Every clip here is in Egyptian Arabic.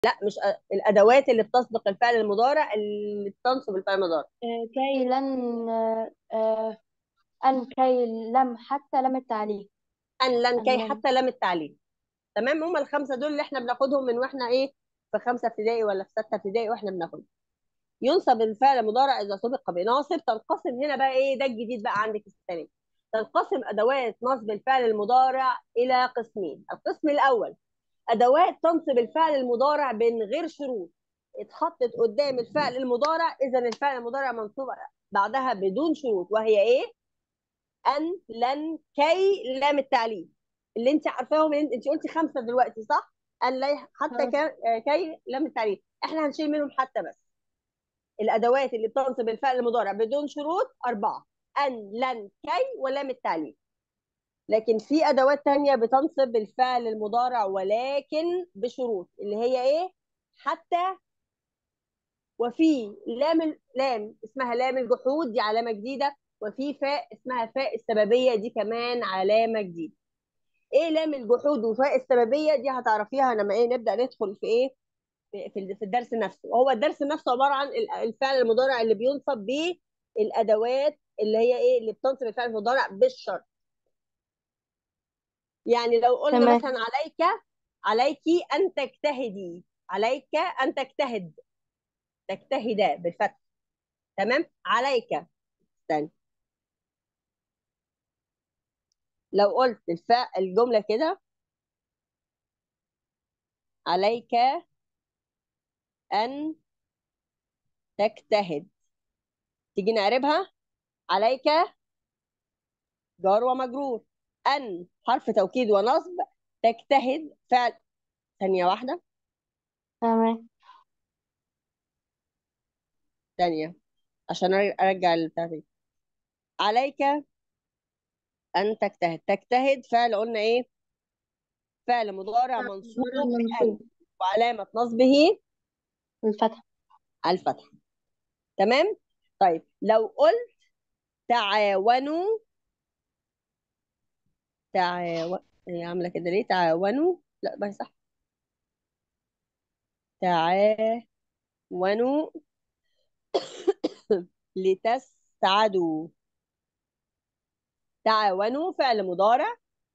لا مش أ- الادوات اللي بتسبق الفعل المضارع اللي بتنصب الفعل المضارع آه، كي لن آه، آه، أن كي لم حتى لم التعليل ان لن أن كي لن حتى لم التعليل تمام هم الخمسه دول اللي احنا بناخدهم من واحنا ايه في خمسه ابتدائي ولا في سته ابتدائي واحنا بناخدهم ينصب الفعل المضارع اذا سبق بناصب تنقسم هنا بقى ايه ده الجديد بقى عندك السنه دي. تنقسم ادوات نصب الفعل المضارع الى قسمين القسم الاول ادوات تنصب الفعل المضارع من غير شروط اتحطت قدام الفعل المضارع اذا الفعل المضارع منصوب بعدها بدون شروط وهي ايه ان لن كي لام التعليل اللي انت عارفاهم اللي انت قلتي خمسه دلوقتي صح ان لا حتى آه. كا- آه، كي لام التعليل احنا هنشيل منهم حتى بس الادوات اللي بتنصب الفعل المضارع بدون شروط اربعه ان لن كي ولام التعليل لكن في ادوات تانية بتنصب الفعل المضارع ولكن بشروط اللي هي ايه حتى وفي لام ال- لام اسمها لام الجحود دي علامه جديده وفي فاء اسمها فاء السببيه دي كمان علامه جديده ايه لام الجحود وفاء السببيه دي هتعرفيها لما ايه نبدا ندخل في ايه في في في الدرس نفسه وهو الدرس نفسه عباره عن ال- الفعل المضارع اللي بينصب بيه الادوات اللي هي ايه اللي بتنصب الفعل المضارع بالشرط يعني لو قلنا تمام مثلا عليك عليك ان تجتهدي عليك ان تجتهد تجتهد بالفتح تمام عليك استنى لو قلت الفاء الجمله كده عليك ان تجتهد تيجي نعربها عليك جار ومجرور ان حرف توكيد ونصب تجتهد فعل ثانيه واحده تمام ثانيه عشان أر- ارجع البتاع دي عليك ان تجتهد تجتهد فعل قلنا ايه فعل مضارع منصوب بأن منصوب وعلامة نصبه الفتح على الفتح تمام طيب لو قلت تعاونوا تعاون هي عاملة كده ليه تعاونوا لا ما هي صح تعاونوا لتسعدوا تعاونوا فعل مضارع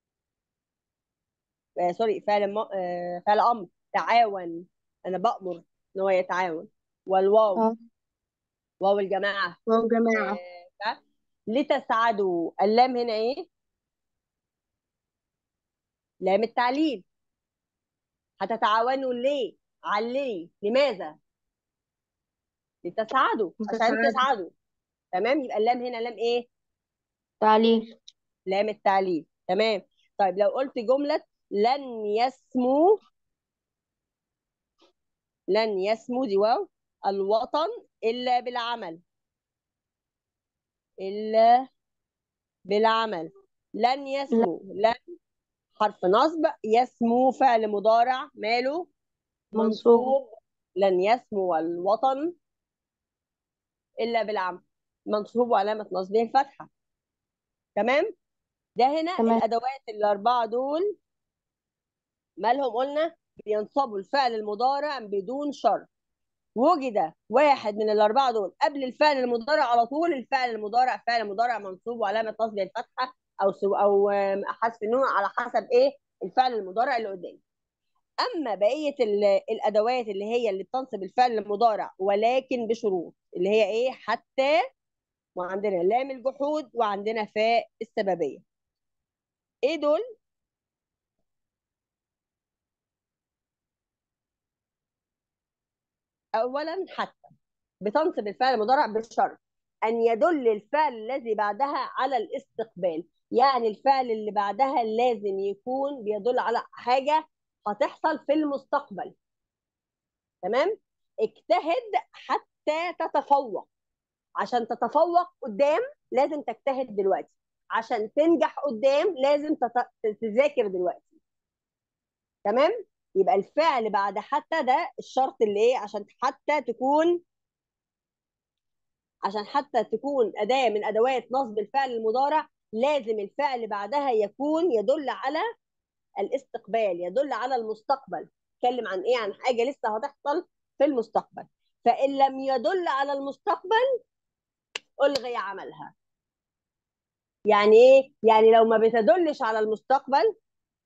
آه سوري فعل م... آه فعل امر تعاون انا بأمر ان هو يتعاون والواو اه واو الجماعة واو جماعة آه لتسعدوا اللام هنا ايه لام التعليل هتتعاونوا ليه على ليه لماذا لتسعدوا عشان متساعدة تسعدوا تمام يبقى اللام هنا لام ايه تعليل لام التعليل تمام طيب لو قلت جملة لن يسمو لن يسمو دي واو الوطن إلا بالعمل إلا بالعمل لن لا يسمو لن حرف نصب يسمو فعل مضارع ماله منصوب منصوب لن يسمو الوطن إلا بالعمل منصوب وعلامة نصبه الفتحة تمام ده هنا تمام الأدوات الأربعة دول مالهم قلنا بينصبوا الفعل المضارع بدون شرط وجد واحد من الأربعة دول قبل الفعل المضارع على طول الفعل المضارع فعل مضارع منصوب وعلامة نصبه الفتحة أو سو أو آم، حذف النون على حسب إيه الفعل المضارع اللي قدامي أما بقية ال- الأدوات اللي هي اللي بتنصب الفعل المضارع ولكن بشروط اللي هي إيه حتى وعندنا لام الجحود وعندنا فاء السببية إيه دول؟ أولا حتى بتنصب الفعل المضارع بالشرط أن يدل الفعل الذي بعدها على الاستقبال يعني الفعل اللي بعدها لازم يكون بيدل على حاجة هتحصل في المستقبل تمام اجتهد حتى تتفوق عشان تتفوق قدام لازم تجتهد دلوقتي عشان تنجح قدام لازم تت- تذاكر دلوقتي تمام يبقى الفعل بعد حتى ده الشرط اللي ايه عشان حتى تكون عشان حتى تكون أداة من أدوات نصب الفعل المضارع لازم الفعل بعدها يكون يدل على الاستقبال يدل على المستقبل بيتكلم عن ايه عن حاجه لسه هتحصل في المستقبل فان لم يدل على المستقبل الغي عملها يعني ايه يعني لو ما بتدلش على المستقبل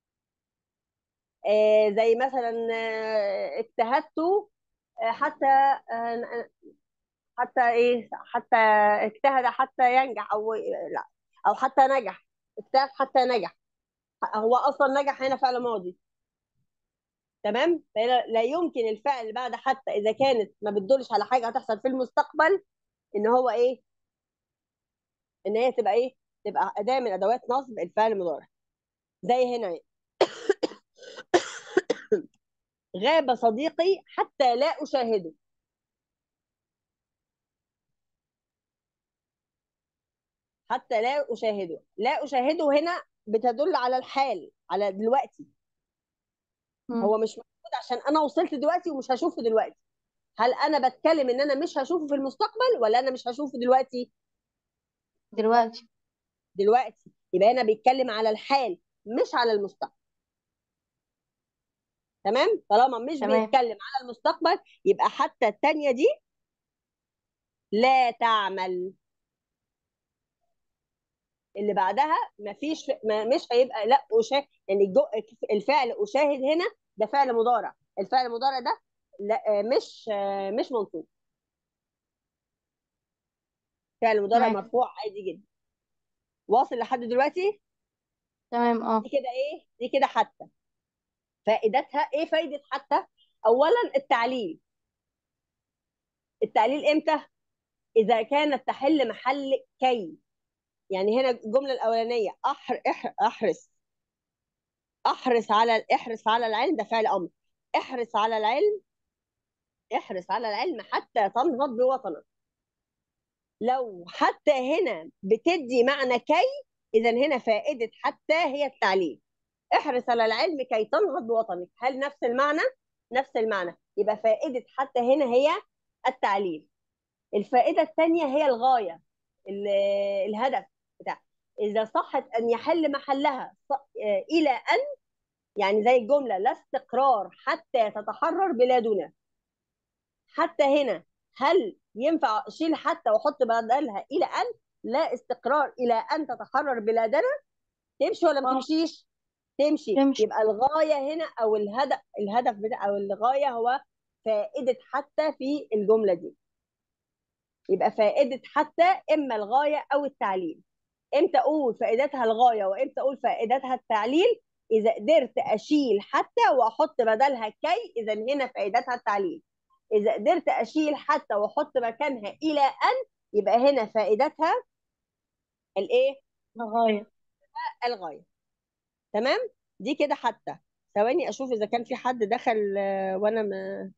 آه زي مثلا آه اجتهدت آه حتى آه حتى ايه حتى اجتهد حتى ينجح او لا او حتى نجح اجتهد حتى نجح هو اصلا نجح هنا فعل ماضي تمام فهنا لا يمكن الفعل بعد حتى اذا كانت ما بتدلش على حاجه هتحصل في المستقبل ان هو ايه ان هي تبقى ايه تبقى اداه من ادوات نصب الفعل المضارع زي هنا غاب صديقي حتى لا اشاهده حتى لا اشاهده لا اشاهده هنا بتدل على الحال على دلوقتي مم. هو مش موجود عشان انا وصلت دلوقتي ومش هشوفه دلوقتي هل انا بتكلم ان انا مش هشوفه في المستقبل ولا انا مش هشوفه دلوقتي دلوقتي دلوقتي يبقى هنا بيتكلم على الحال مش على المستقبل تمام طالما مش تمام بيتكلم على المستقبل يبقى حتى التانية دي لا تعمل اللي بعدها مفيش ما مش هيبقى لا أشاهد يعني الجو الفعل أشاهد هنا ده فعل مضارع الفعل المضارع ده لا آه، مش آه، مش منصوب فعل مضارع تمام مرفوع عادي جدا واصل لحد دلوقتي تمام اه دي كده ايه دي كده حتى فائدتها ايه فايدة حتى اولا التعليل التعليل امتى اذا كانت تحل محل كي يعني هنا الجملة الاولانية أحر إح- احرص احرص على احرص على العلم ده فعل امر احرص على العلم احرص على العلم حتى تنهض بوطنك لو حتى هنا بتدي معنى كي اذا هنا فائدة حتى هي التعليل احرص على العلم كي تنهض بوطنك هل نفس المعنى نفس المعنى يبقى فائدة حتى هنا هي التعليل الفائدة الثانية هي الغاية ال- الهدف بتاع إذا صحت أن يحل محلها ص- آه، إلى أن يعني زي الجملة لا استقرار حتى تتحرر بلادنا حتى هنا هل ينفع أشيل حتى وأحط بدلها إلى أن لا استقرار إلى أن تتحرر بلادنا تمشي ولا ما اه تمشيش؟ تمشي تمشي يبقى الغاية هنا أو الهدف الهدف بتاع أو الغاية هو فائدة حتى في الجملة دي يبقى فائدة حتى إما الغاية أو التعليل إمتى أقول فائدتها الغاية وإمتى أقول فائدتها التعليل إذا قدرت أشيل حتى وأحط بدلها كي إذا هنا فائدتها التعليل إذا قدرت أشيل حتى وأحط مكانها إلى أن يبقى هنا فائدتها الإيه؟ لغاية الغاية تمام؟ دي كده حتى ثواني أشوف إذا كان في حد دخل آه، وأنا ما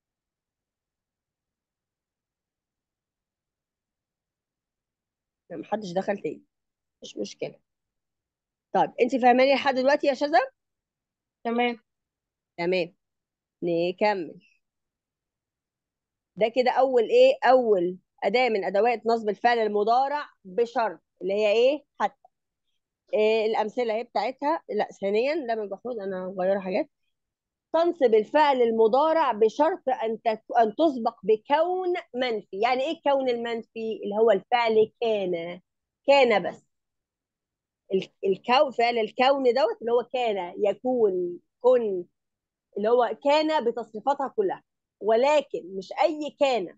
ما حدش دخل تاني مش مشكلة طيب أنت فاهماني لحد دلوقتي يا شذا؟ تمام تمام نكمل ده كده اول ايه اول اداه من ادوات نصب الفعل المضارع بشرط اللي هي ايه حتى إيه الامثله اهي بتاعتها لا ثانيا لم المفروض انا مغيره حاجات تنصب الفعل المضارع بشرط ان تك... ان تسبق بكون منفي يعني ايه الكون المنفي اللي هو الفعل كان كان بس ال- الكون فعل الكون دوت اللي هو كان يكون كن اللي هو كان بتصريفاتها كلها ولكن مش اي كان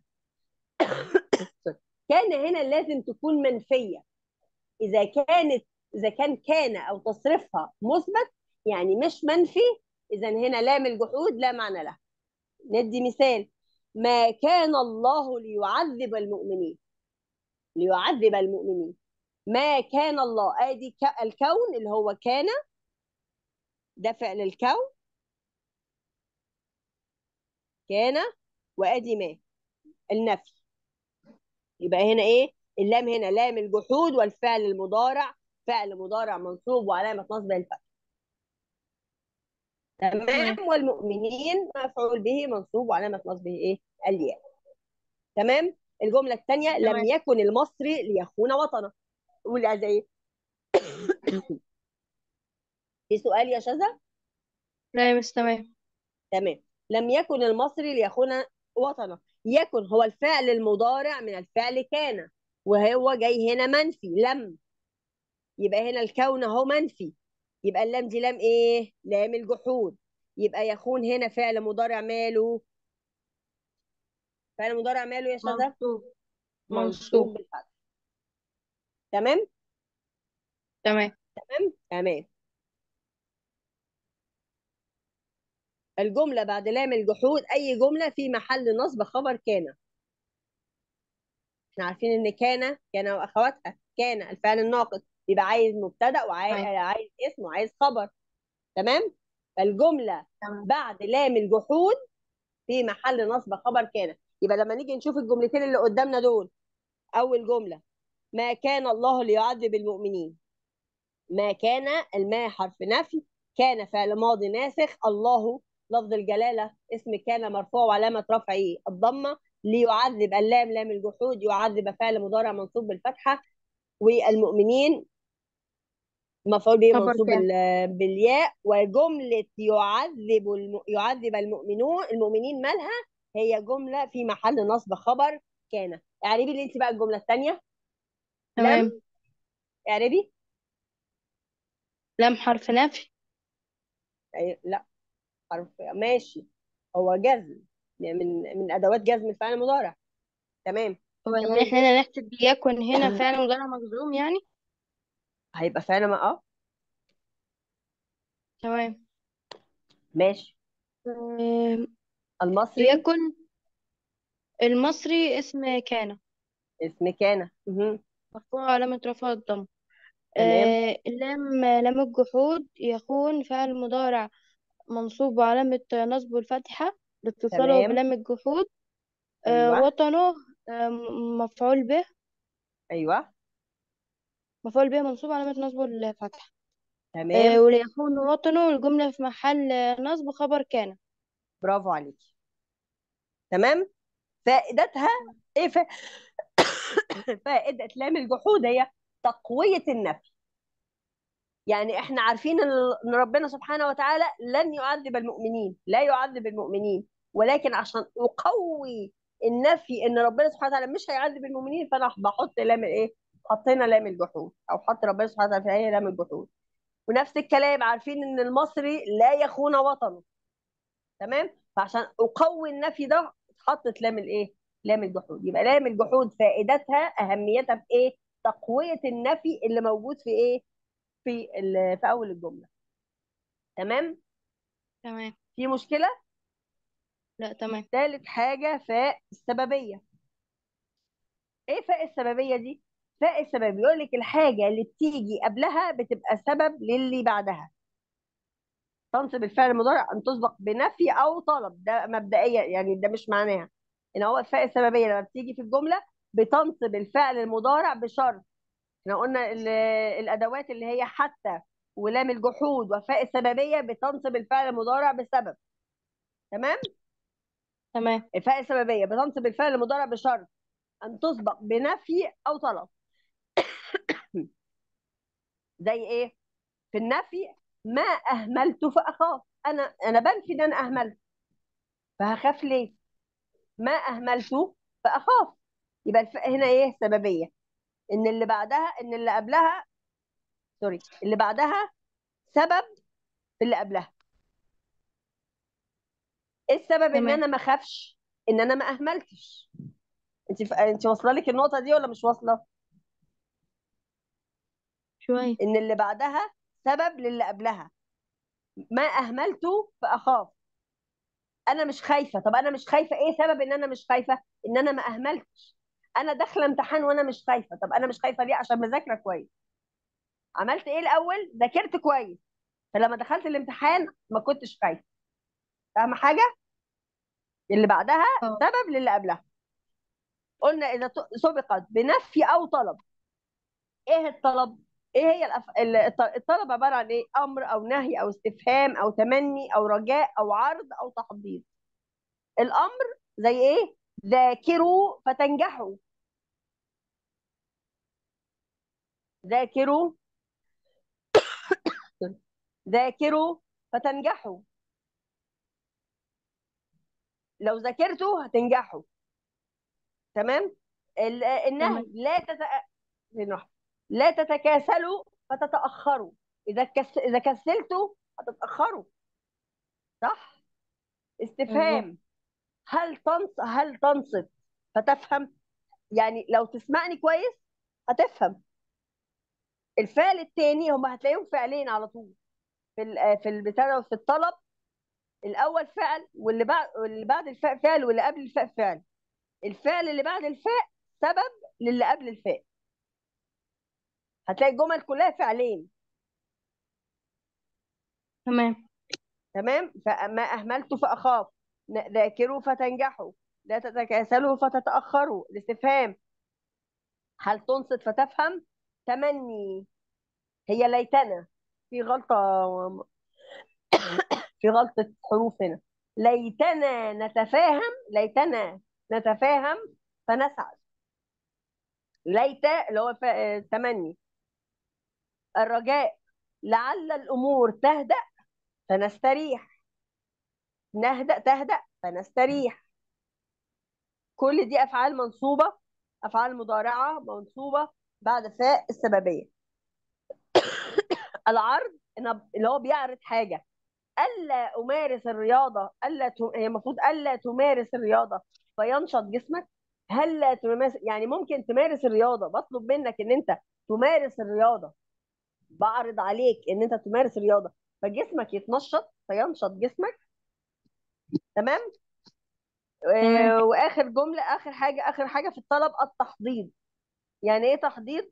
كان هنا لازم تكون منفيه اذا كانت اذا كان كان او تصريفها مثبت يعني مش منفي اذا هنا لام الجحود لا معنى لها ندي مثال ما كان الله ليعذب المؤمنين ليعذب المؤمنين ما كان الله ادي ك- الكون اللي هو كان ده فعل الكون كان وادي ما النفي يبقى هنا ايه اللام هنا لام الجحود والفعل المضارع فعل مضارع منصوب وعلامه نصبه الفتح تمام تمام والمؤمنين مفعول به منصوب وعلامه نصبه ايه الياء تمام الجمله الثانيه لم تمام يكن المصري ليخون وطنه قولي عايزه ايه في سؤال يا شذا لا بس تمام تمام لم يكن المصري ليخون وطنه يكن هو الفعل المضارع من الفعل كان وهو جاي هنا منفي لم يبقى هنا الكون اهو منفي يبقى اللام دي لام ايه لام الجحود يبقى يخون هنا فعل مضارع ماله فعل مضارع ماله يا شذا منصوب منصوب منصوب بالفتح تمام تمام تمام تمام الجملة بعد لام الجحود أي جملة في محل نصب خبر كان احنا عارفين إن كان كان وأخواتها كان الفعل الناقص يبقى عايز مبتدأ وعايز أيوة. عايز اسم وعايز خبر تمام فالجملة تمام بعد لام الجحود في محل نصب خبر كان يبقى لما نيجي نشوف الجملتين اللي قدامنا دول أول جملة ما كان الله ليعذب المؤمنين ما كان الماء حرف نفي كان فعل ماضي ناسخ الله لفظ الجلالة اسم كان مرفوع وعلامة رفعه الضمة ليعذب اللام لام الجحود يعذب فعل مضارع منصوب بالفتحة والمؤمنين مفعول به خبر منصوب كان. بال- بالياء وجملة يعذب الم... يعذب المؤمنون المؤمنين مالها هي جملة في محل نصب خبر كان اعربي لي انت بقى الجملة الثانية تمام لم اعربي لم حرف نفي أي... لا حرف ماشي هو جزم من من ادوات جزم الفعل المضارع تمام هو كمل يعني احنا هنا نحسب يكن هنا فعل مضارع مجزوم يعني هيبقى فعل ما اه تمام ماشي آم، المصري يكن المصري اسم كان اسم كان مهم. مرفوع علامة رفع الضم تمام آه، اللام لام الجحود يكون فعل مضارع منصوب وعلامة نصبه الفتحة لاتصاله تمام بلام الجحود آه، ايوه وطنه آه، مفعول به ايوه مفعول به منصوب علامة نصبه الفتحة آه، تمام وليكون وطنه الجملة في محل نصب خبر كان برافو عليكي تمام فائدتها ايه ف... فائدة لام الجحود هي تقوية النفي يعني احنا عارفين ان إن ربنا سبحانه وتعالى لن يعذب المؤمنين لا يعذب المؤمنين ولكن عشان اقوي النفي ان ربنا سبحانه وتعالى مش هيعذب المؤمنين فانا بحط لام الايه حطينا لام الجحود او حط ربنا سبحانه وتعالى في هي لام الجحود ونفس الكلام عارفين ان المصري لا يخون وطنه تمام فعشان اقوي النفي ده اتحطت لام الايه لام الجحود يبقى لام الجحود فائدتها اهميتها في ايه تقويه النفي اللي موجود في ايه في ال- في اول الجمله تمام تمام في مشكله لا تمام ثالث حاجه فاء السببيه ايه فاء السببيه دي فاء السبب بيقول لك الحاجه اللي بتيجي قبلها بتبقى سبب للي بعدها تنصب الفعل المضارع ان تسبق بنفي او طلب ده مبدئيا يعني ده مش معناها ان هو الفاء السببيه لما بتيجي في الجمله بتنصب الفعل المضارع بشرط احنا قلنا ال- الادوات اللي هي حتى ولام الجحود وفاء السببيه بتنصب الفعل المضارع بسبب تمام تمام الفاء السببيه بتنصب الفعل المضارع بشرط ان تسبق بنفي او طلب زي ايه في النفي ما اهملت فاخاف انا انا بنفي ان انا اهملت فهخاف ليه ما اهملت فاخاف يبقى الف... هنا ايه سببيه ان اللي بعدها ان اللي قبلها سوري اللي بعدها سبب في اللي قبلها ايه السبب ان تمام انا ما اخافش ان انا ما اهملتش انت ف... انت واصله لك النقطه دي ولا مش واصله شوية ان اللي بعدها سبب للي قبلها ما اهملته فاخاف انا مش خايفه طب انا مش خايفه ايه سبب ان انا مش خايفه ان انا ما اهملتش انا داخله امتحان وانا مش خايفه طب انا مش خايفه ليه عشان مذاكره كويس عملت ايه الاول ذاكرت كويس فلما دخلت الامتحان ما كنتش خايفه فاهمه حاجه اللي بعدها اه سبب للي قبلها قلنا اذا ت- سبقت بنفي او طلب ايه الطلب ايه هي الأف... ال- الط- الطلب عباره عن ايه امر او نهي او استفهام او تمني او رجاء او عرض او تحضيض الامر زي ايه ذاكروا فتنجحوا ذاكروا ذاكروا فتنجحوا لو ذاكرتوا هتنجحوا تمام ال- النهي تمام. لا تت... النهي. لا تتكاسلوا فتتأخروا إذا كس... إذا كسلتوا هتتأخروا صح استفهام هل تنص هل تنصت فتفهم يعني لو تسمعني كويس هتفهم الفعل التاني هم هتلاقيهم فعلين على طول في ال... في البتاع ده، في الطلب الاول فعل واللي بعد واللي بعد الفاء فعل واللي قبل الفاء فعل الفعل اللي بعد الفاء سبب للي قبل الفاء هتلاقي الجمل كلها فعلين تمام تمام فما اهملت فاخاف ن- ذاكروا فتنجحوا لا تتكاسلوا فتتاخروا الاستفهام هل تنصت فتفهم تمني هي ليتنا في غلطه في غلطه حروف هنا ليتنا نتفاهم ليتنا نتفاهم فنسعد ليت اللي هو ف- آه، تمني الرجاء لعل الامور تهدأ فنستريح نهدأ تهدأ فنستريح كل دي افعال منصوبه افعال مضارعه منصوبه بعد فاء السببيه العرض إن- اللي هو بيعرض حاجه الا امارس الرياضه الا ت... هي المفروض الا تمارس الرياضه فينشط جسمك هل تمارس يعني ممكن تمارس الرياضه بطلب منك ان انت تمارس الرياضه بعرض عليك ان انت تمارس الرياضه فجسمك يتنشط فينشط جسمك تمام تمام. آه، واخر جمله اخر حاجه اخر حاجه في الطلب التحضيض يعني ايه تحضيض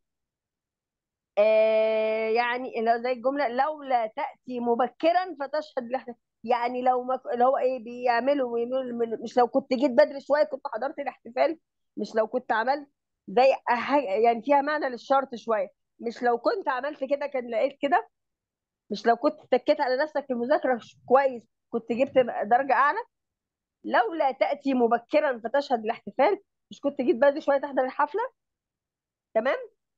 آه يعني اللي زي الجمله لولا تاتي مبكرا فتشهد الاحتفال يعني لو ما اللي هو ايه بيعملوا ويعملوا من- مش لو كنت جيت بدري شويه كنت حضرت الاحتفال مش لو كنت عملت زي حاجة يعني فيها معنى للشرط شويه مش لو كنت عملت كده كان لقيت كده مش لو كنت اتكيت على نفسك في المذاكره ش- كويس كنت جبت درجه اعلى لولا تاتي مبكرا فتشهد الاحتفال مش كنت جيت بدري شويه تحضر الحفله تمام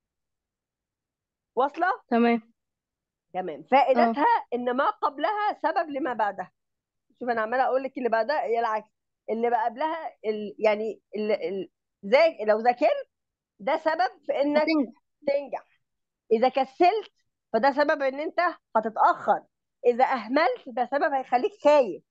واصله تمام تمام فائدتها ان ما قبلها سبب لما بعدها شوف انا عماله اقول لك اللي بعدها هي العكس اللي بقى قبلها ال... يعني ال... ال... زي لو ذاكرت ده سبب في انك هتنجح تنجح اذا كسلت فده سبب ان انت هتتاخر اذا اهملت ده سبب هيخليك خايف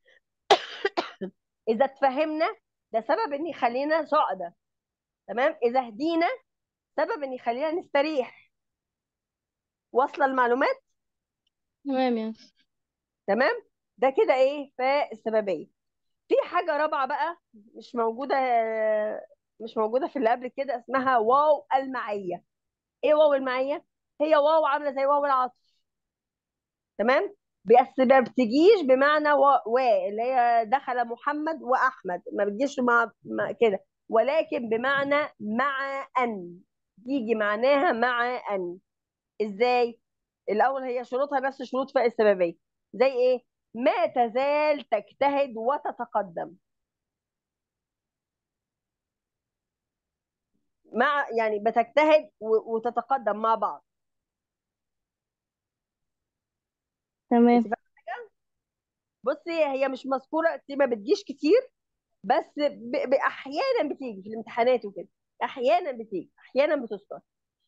اذا اتفهمنا ده سبب ان يخلينا سعداء تمام اذا هدينا سبب ان يخلينا نستريح واصله المعلومات تمام يا تمام ده كده ايه فالسببيه في حاجه رابعه بقى مش موجوده مش موجوده في اللي قبل كده اسمها واو المعيه ايه واو المعيه هي واو عامله زي واو العطف تمام بس ما بتجيش بمعنى و... و اللي هي دخل محمد واحمد ما بتجيش مع... مع كده ولكن بمعنى مع ان تيجي معناها مع ان ازاي الاول هي شروطها نفس شروط فاء السببيه زي ايه ما تزال تجتهد وتتقدم مع يعني بتجتهد و- وتتقدم مع بعض تمام انت فاهمة حاجة؟ بصي هي مش مذكوره دي ما بتجيش كتير بس ب... ب... احيانا بتيجي في الامتحانات وكده احيانا بتيجي احيانا بتذكر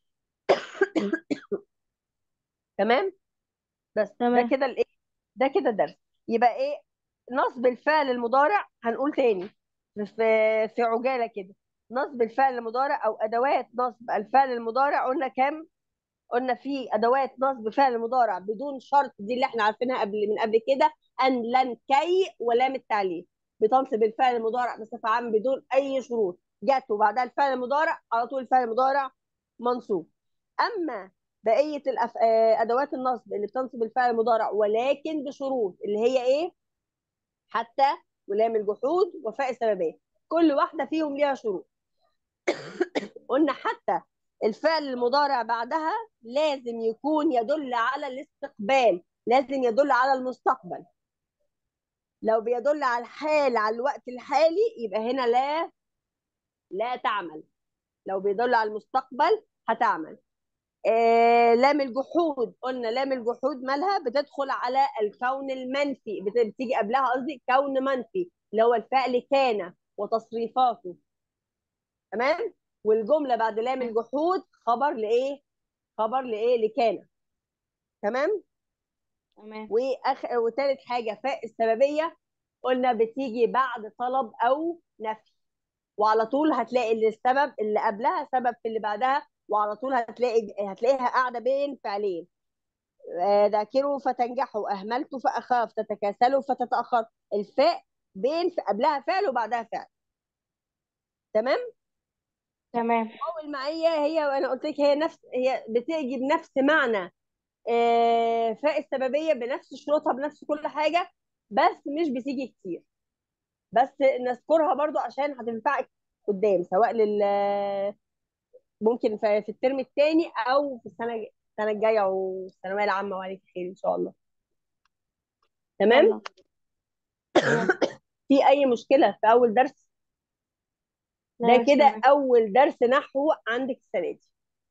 تمام بس ده تمام كده الايه ده كده درس يبقى ايه نصب الفعل المضارع هنقول تاني في في عجاله كده نصب الفعل المضارع او ادوات نصب الفعل المضارع قلنا كام قلنا في ادوات نصب فعل المضارع بدون شرط دي اللي احنا عارفينها قبل من قبل كده ان لن كي ولام التعليل بتنصب الفعل المضارع بصفه عامه بدون اي شروط جت وبعدها الفعل المضارع على طول الفعل المضارع منصوب اما بقيه الأف... آه، ادوات النصب اللي بتنصب الفعل المضارع ولكن بشروط اللي هي ايه حتى ولام الجحود وفاء السببيه كل واحده فيهم ليها شروط قلنا حتى الفعل المضارع بعدها لازم يكون يدل على الاستقبال لازم يدل على المستقبل لو بيدل على الحال على الوقت الحالي يبقى هنا لا لا تعمل لو بيدل على المستقبل هتعمل آه لام الجحود قلنا لام الجحود مالها بتدخل على الكون المنفي بت- بتيجي قبلها قصدي كون منفي اللي هو الفعل كان وتصريفاته تمام والجمله بعد لام الجحود خبر لايه خبر لايه لكان تمام تمام واخ وثالث حاجه فاء السببيه قلنا بتيجي بعد طلب او نفي وعلى طول هتلاقي اللي السبب اللي قبلها سبب في اللي بعدها وعلى طول هتلاقي هتلاقيها قاعده بين فعلين آه، ذاكروا فتنجحوا اهملتوا فاخاف تتكاسلوا فتتاخر الفاء بين في قبلها فعل وبعدها فعل تمام تمام واو المعيه هي وانا قلت لك هي نفس هي بتيجي بنفس معنى آه، فاء السببيه بنفس شروطها بنفس كل حاجه بس مش بتيجي كتير بس نذكرها برضو عشان هتنفعك قدام سواء لل ممكن في في الترم الثاني او في السنه السنه الجايه والثانويه العامه وعليك خير ان شاء الله تمام يلا تمام في اي مشكله في اول درس لا ده مش كده تمام اول درس نحو عندك السنه دي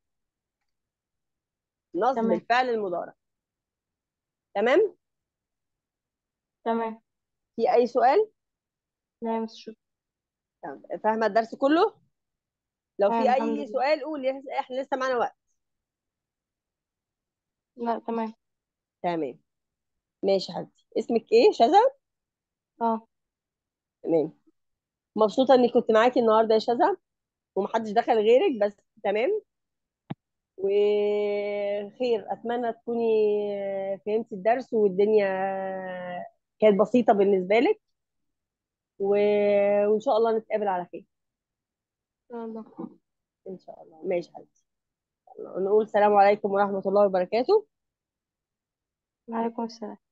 نصب تمام الفعل المضارع تمام تمام في اي سؤال لا مش شو تمام. فاهمه الدرس كله لو تمام في الحمد اي لله سؤال قول احنا لسه معانا وقت لا تمام تمام ماشي يا حبيبتي اسمك ايه شذا اه تمام مبسوطه اني كنت معاكي النهارده يا شذا ومحدش دخل غيرك بس تمام وخير اتمنى تكوني فهمتي الدرس والدنيا كانت بسيطه بالنسبه لك و... وان شاء الله نتقابل على خير ان شاء الله ان شاء الله ماشي يا حبيبتي نقول السلام عليكم ورحمه الله وبركاته وعليكم السلام